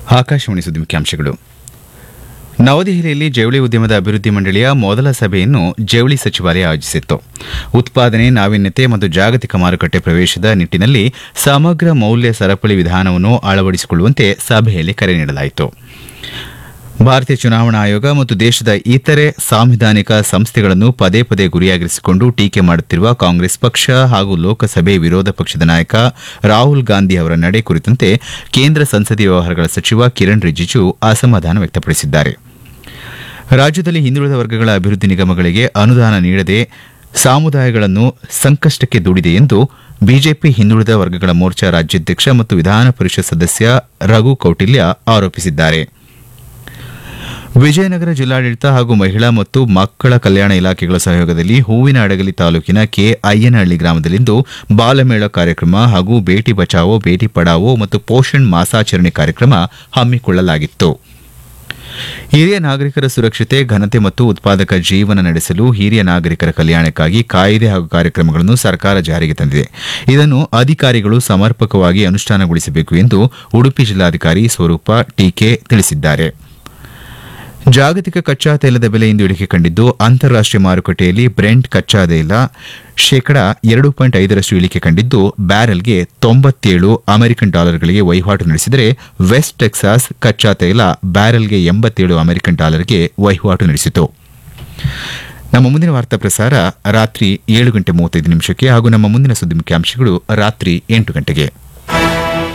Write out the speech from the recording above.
ಆಕಾಶವಾಣಿ ಸುದ್ದಿ ಮುಖ್ಯಾಂಶಗಳು ನವದೆಹಲಿಯಲ್ಲಿ ಜವಳಿ ಉದ್ಯಮದ ಅಭಿವೃದ್ಧಿ ಮಂಡಳಿಯ ಮೊದಲ ಸಭೆಯನ್ನು ಜವಳಿ ಸಚಿವಾಲಯ ಆಯೋಜಿಸಿತ್ತು ಉತ್ಪಾದನೆ ನಾವೀನ್ಯತೆ ಮತ್ತು ಜಾಗತಿಕ ಮಾರುಕಟ್ಟೆ ಪ್ರವೇಶದ ನಿಟ್ಟಿನಲ್ಲಿ ಸಮಗ್ರ ಮೌಲ್ಯ ಸರಪಳಿ ವಿಧಾನವನ್ನು ಅಳವಡಿಸಿಕೊಳ್ಳುವಂತೆ ಸಭೆಯಲ್ಲಿ ಕರೆ ನೀಡಲಾಯಿತು ಭಾರತೀಯ ಚುನಾವಣಾ ಆಯೋಗ ಮತ್ತು ದೇಶದ ಇತರೆ ಸಾಂವಿಧಾನಿಕ ಸಂಸ್ಥೆಗಳನ್ನು ಪದೇ ಪದೇ ಗುರಿಯಾಗಿರಿಸಿಕೊಂಡು ಟೀಕೆ ಮಾಡುತ್ತಿರುವ ಕಾಂಗ್ರೆಸ್ ಪಕ್ಷ ಹಾಗೂ ಲೋಕಸಭೆ ವಿರೋಧ ಪಕ್ಷದ ನಾಯಕ ರಾಹುಲ್ ಗಾಂಧಿ ಅವರ ನಡೆ ಕುರಿತಂತೆ ಕೇಂದ್ರ ಸಂಸದೀಯ ವ್ಯವಹಾರಗಳ ಸಚಿವ ಕಿರಣ್ ರಿಜಿಜು ಅಸಮಾಧಾನ ವ್ಯಕ್ತಪಡಿಸಿದ್ದಾರೆ ರಾಜ್ಯದಲ್ಲಿ ಹಿಂದುಳಿದ ವರ್ಗಗಳ ಅಭಿವೃದ್ಧಿ ನಿಗಮಗಳಿಗೆ ಅನುದಾನ ನೀಡದೆ ಸಮುದಾಯಗಳನ್ನು ಸಂಕಷ್ಟಕ್ಕೆ ದೂಡಿದೆ ಎಂದು ಬಿಜೆಪಿ ಹಿಂದುಳಿದ ವರ್ಗಗಳ ಮೋರ್ಚಾ ರಾಜ್ಯಾಧ್ಯಕ್ಷ ಮತ್ತು ವಿಧಾನ ಪರಿಷತ್ ಸದಸ್ಯ ರಘು ಕೌಟಿಲ್ಯ ಆರೋಪಿಸಿದ್ದಾರೆ ವಿಜಯನಗರ ಜಿಲ್ಲಾಡಳಿತ ಹಾಗೂ ಮಹಿಳಾ ಮತ್ತು ಮಕ್ಕಳ ಕಲ್ಯಾಣ ಇಲಾಖೆಗಳ ಸಹಯೋಗದಲ್ಲಿ ಹೂವಿನ ಅಡಗಲಿ ತಾಲೂಕಿನ ಕೆ ಅಯ್ಯನಹಳ್ಳಿ ಗ್ರಾಮದಲ್ಲಿಂದು ಬಾಲಮೇಳ ಕಾರ್ಯಕ್ರಮ ಹಾಗೂ ಬೇಟಿ ಬಚಾವೋ ಬೇಟಿ ಪಡಾವೋ ಮತ್ತು ಪೋಷಣ್ ಮಾಸಾಚರಣೆ ಕಾರ್ಯಕ್ರಮ ಹಮ್ಮಿಕೊಳ್ಳಲಾಗಿತ್ತು ಹಿರಿಯ ನಾಗರಿಕರ ಸುರಕ್ಷತೆ ಘನತೆ ಮತ್ತು ಉತ್ಪಾದಕ ಜೀವನ ನಡೆಸಲು ಹಿರಿಯ ನಾಗರಿಕರ ಕಲ್ಯಾಣಕ್ಕಾಗಿ ಕಾಯ್ದೆ ಹಾಗೂ ಕಾರ್ಯಕ್ರಮಗಳನ್ನು ಸರ್ಕಾರ ಜಾರಿಗೆ ತಂದಿದೆ ಇದನ್ನು ಅಧಿಕಾರಿಗಳು ಸಮರ್ಪಕವಾಗಿ ಅನುಷ್ಠಾನಗೊಳಿಸಬೇಕು ಎಂದು ಉಡುಪಿ ಜಿಲ್ಲಾಧಿಕಾರಿ ಸ್ವರೂಪ ಟೀಕೆ ತಿಳಿಸಿದ್ದಾರೆ ಜಾಗತಿಕ ಕಚ್ಚಾ ತೈಲದ ಬೆಲೆ ಇಂದು ಇಳಿಕೆ ಕಂಡಿದ್ದು ಅಂತಾರಾಷ್ಟೀಯ ಮಾರುಕಟ್ಟೆಯಲ್ಲಿ ಬ್ರೆಂಟ್ ಕಚ್ಚಾ ತೈಲ ಶೇಕಡ ಎರಡು ಪಾಯಿಂಟ್ ಐದರಷ್ಟು ಇಳಿಕೆ ಕಂಡಿದ್ದು ಬ್ಯಾರೆಲ್ಗೆ ತೊಂಬತ್ತೇಳು ಅಮೆರಿಕನ್ ಡಾಲರ್ಗಳಿಗೆ ವಹಿವಾಟು ನಡೆಸಿದರೆ ವೆಸ್ಟ್ ಟೆಕ್ಸಾಸ್ ಕಚ್ಚಾ ತೈಲ ಬ್ಯಾರೆಲ್ಗೆ ಎಂಬತ್ತೇಳು ಅಮೆರಿಕನ್ ಡಾಲರ್ಗೆ ವಹಿವಾಟು ನಡೆಸಿತು ನಮ್ಮ ಮುಂದಿನ ವಾರ್ತಾ ಪ್ರಸಾರ ರಾತ್ರಿ ಏಳು ಗಂಟೆ ಮೂವತ್ತೈದು ನಿಮಿಷಕ್ಕೆ ಹಾಗೂ ನಮ್ಮ ಮುಂದಿನ ಸುದ್ದಿ ಮುಖ್ಯಾಂಶಗಳು ರಾತ್ರಿ ಎಂಟು ಗಂಟೆಗೆ